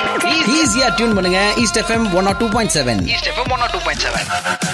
ஈஸியா டியூன் பண்ணுங்க East FM one or two point seven East FM one two point seven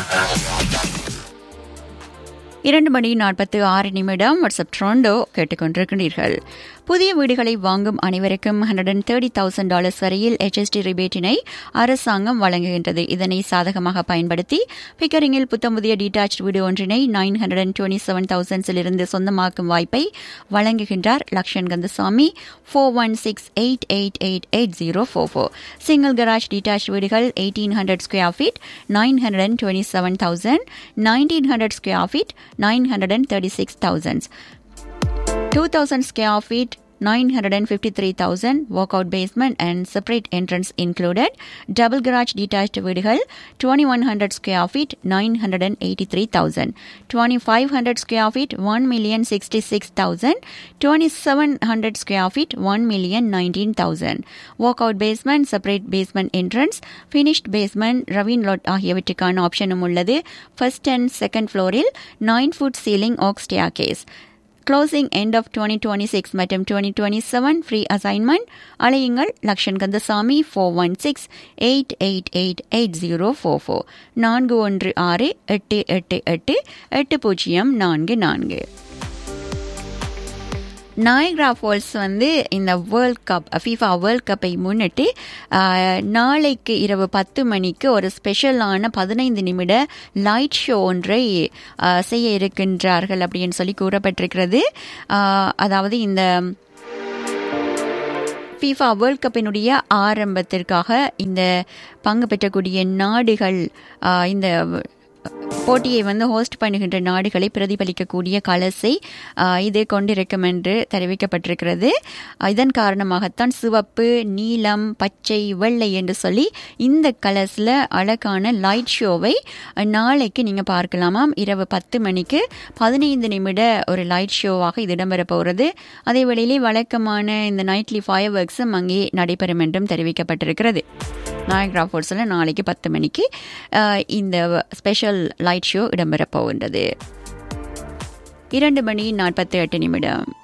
இரண்டு மணி நாற்பத்து ஆறு நிமிடம் வாட்ஸ்அப் ட்ரோண்டோ கேட்டுக்கொண்டிருக்கிறீர்கள் புதிய வீடுகளை வாங்கும் அனைவருக்கும் hundred and thirty thousand dollars வரையில் ஹெச்எஸ்டி ரிபேட்டினை அரசாங்கம் வழங்குகின்றது இதனை சாதகமாக பயன்படுத்தி பிக்கரிங்கில் புத்தம் புதிய டீடாச் வீடு ஒன்றினை nine hundred and twenty seven தௌசண்ட்ஸிலிருந்து சொந்தமாக்கும் வாய்ப்பை வழங்குகின்றார் Lakshan Kandasamy four one six eight eight eight eight zero four four single garage detached வீடுகள் eighteen hundred square feet nine hundred and twenty seven thousand nineteen hundred square feet nine hundred and thirty six thousands 2000 square feet 953,000 walkout basement and separate entrance included. Double garage detached வீடுகள் 2100 square feet 983,000. 2500 square feet 1,066,000. 2700 square feet 1,019,000. Walkout basement, separate basement entrance, finished basement, ravine lot ஆகியவற்றுக்கான ஆப்ஷனும் உள்ளது. First and second flooril 9 foot ceiling oak staircase. Closing end of twenty twenty six மற்றும் twenty twenty seven free assignment அலையுங்கள் Lakshan Kandasamy four one six eight eight eight eight zero four four நான்கு ஒன்று ஆறு எட்டு எட்டு எட்டு எட்டு பூஜ்ஜியம் நான்கு நான்கு நாயக்ரா ஃபால்ஸ் வந்து இந்த வேர்ல்ட் கப் ஃபீஃபா வேர்ல்ட் கப்பை முன்னிட்டு ஆஹ், நாளைக்கு இரவு பத்து மணிக்கு ஒரு ஸ்பெஷலான பதினைந்து நிமிட லைட் ஷோ ஒன்றை ஆஹ், செய்ய இருக்கின்றார்கள் அப்படின்னு சொல்லி கூறப்பட்டிருக்கிறது ஆஹ், அதாவது இந்த ஃபீஃபா வேர்ல்ட் கப்பினுடைய ஆரம்பத்திற்காக இந்த பங்கு பெற்றக்கூடிய நாடுகள் ஆஹ், இந்த போட்டியை வந்து ஹோஸ்ட் பண்ணுகின்ற நாடுகளை பிரதிபலிக்கக்கூடிய கலசை ஆஹ், இது கொண்டிருக்கும் என்று தெரிவிக்கப்பட்டிருக்கிறது ஆஹ், இதன் காரணமாகத்தான் சிவப்பு நீலம் பச்சை வெள்ளை என்று சொல்லி இந்த கலர்ஸில் அழகான லைட் ஷோவை ஆஹ், நாளைக்கு நீங்கள் பார்க்கலாமாம் இரவு பத்து மணிக்கு பதினைந்து நிமிட ஒரு லைட் ஷோவாக இது இடம்பெற போகிறது அதே வேளையிலே வழக்கமான இந்த நைட்லி ஃபயர் ஒர்க்ஸும் அங்கே நடைபெறும் என்றும் தெரிவிக்கப்பட்டிருக்கிறது நாயக்ரா ஃபோர்ஸில் நாளைக்கு பத்து மணிக்கு ஆஹ், இந்த ஸ்பெஷல் லைட் ஷோ இடம்பெறப் போகின்றது இரண்டு மணி நாற்பத்தி எட்டு நிமிடம்